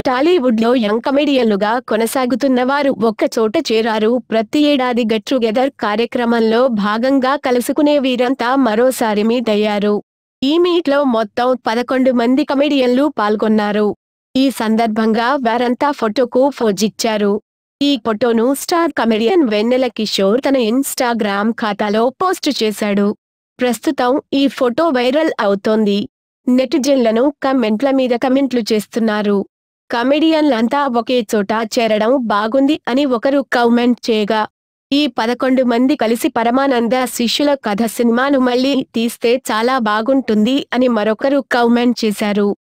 టాలీవుడ్ లో యంగ్ కమెడియన్లుగా కొనసాగుతున్న వారు ఒక్క చోట చేరారు ప్రతి ఏడాది గెట్ టుగెదర్ కార్యక్రమంలో భాగంగా కలుసుకునే వీరంతా మరోసారి మీట్ అయ్యారు ఈ మీట్ లో మొత్తం పదకొండు మంది కమెడియన్లు పాల్గొన్నారు ఈ సందర్భంగా వారంతా ఫోటోకు ఫోజిచ్చారు ఈ ఫోటోను స్టార్ కమెడియన్ వెన్నెల కిషోర్ తన ఇన్స్టాగ్రామ్ ఖాతాలో పోస్ట్ చేశాడు ప్రస్తుతం ఈ ఫోటో వైరల్ అవుతోంది నెటిజన్లను కమెంట్ల మీద కమెంట్లు చేస్తున్నారు కమెడియన్లంతా ఒకే చోట చేరడం బాగుంది అని ఒకరు కామెంట్ చేయగా ఈ పదకొండు మంది కలిసి పరమానంద శిష్యుల కథ సినిమాను మళ్ళీ తీస్తే చాలా బాగుంటుంది అని మరొకరు కామెంట్ చేశారు